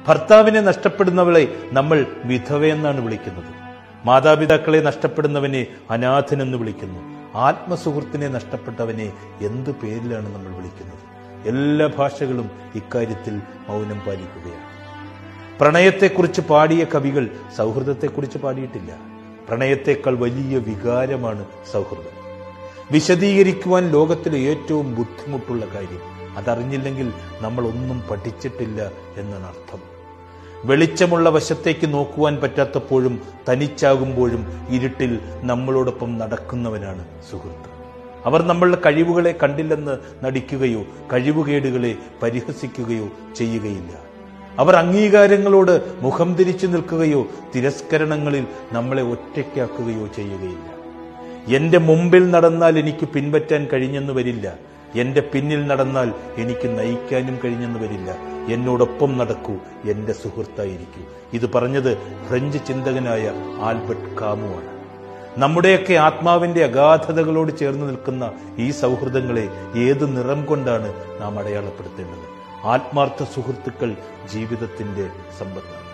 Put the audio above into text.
ഭർത്താവിനെ നഷ്ടപ്പെടുന്നവളെ നമ്മൾ വിധവയെന്നാണ് വിളിക്കുന്നത് മാതാപിതാക്കളെ നഷ്ടപ്പെടുന്നവനെ അനാഥനെന്ന് വിളിക്കുന്നു ആത്മസുഹൃത്തിനെ നഷ്ടപ്പെട്ടവനെ എന്ത് പേരിലാണ് നമ്മൾ വിളിക്കുന്നത് എല്ലാ ഭാഷകളും ഇക്കാര്യത്തിൽ മൗനം പാലിക്കുകയാണ് പ്രണയത്തെക്കുറിച്ച് പാടിയ കവികൾ സൗഹൃദത്തെക്കുറിച്ച് പാടിയിട്ടില്ല പ്രണയത്തെക്കാൾ വലിയ വികാരമാണ് സൗഹൃദം വിശദീകരിക്കുവാൻ ലോകത്തിലെ ഏറ്റവും ബുദ്ധിമുട്ടുള്ള കാര്യം അതറിഞ്ഞില്ലെങ്കിൽ നമ്മൾ ഒന്നും പഠിച്ചിട്ടില്ല എന്നാണ് അർത്ഥം വെളിച്ചമുള്ള വശത്തേക്ക് നോക്കുവാൻ പറ്റാത്തപ്പോഴും തനിച്ചാകുമ്പോഴും ഇരുട്ടിൽ നമ്മളോടൊപ്പം നടക്കുന്നവനാണ് സുഹൃത്ത് അവർ നമ്മളുടെ കഴിവുകളെ കണ്ടില്ലെന്ന് നടിക്കുകയോ കഴിവുകേടുകളെ പരിഹസിക്കുകയോ ചെയ്യുകയില്ല അവർ അംഗീകാരങ്ങളോട് മുഖം തിരിച്ചു നിൽക്കുകയോ തിരസ്കരണങ്ങളിൽ നമ്മളെ ഒറ്റയ്ക്കാക്കുകയോ ചെയ്യുകയില്ല എന്റെ മുമ്പിൽ നടന്നാൽ എനിക്ക് പിൻപറ്റാൻ കഴിഞ്ഞെന്ന് വരില്ല എന്റെ പിന്നിൽ നടന്നാൽ എനിക്ക് നയിക്കാനും കഴിഞ്ഞെന്ന് വരില്ല എന്നോടൊപ്പം നടക്കൂ എന്റെ സുഹൃത്തായിരിക്കൂ ഇത് പറഞ്ഞത് ഫ്രഞ്ച് ചിന്തകനായ ആൽബർട്ട് കാമുവാണ് നമ്മുടെയൊക്കെ ആത്മാവിന്റെ അഗാധതകളോട് ചേർന്ന് നിൽക്കുന്ന ഈ സൗഹൃദങ്ങളെ ഏത് നിറം കൊണ്ടാണ് നാം അടയാളപ്പെടുത്തേണ്ടത് ആത്മാർത്ഥ സുഹൃത്തുക്കൾ ജീവിതത്തിന്റെ സമ്പത്താണ്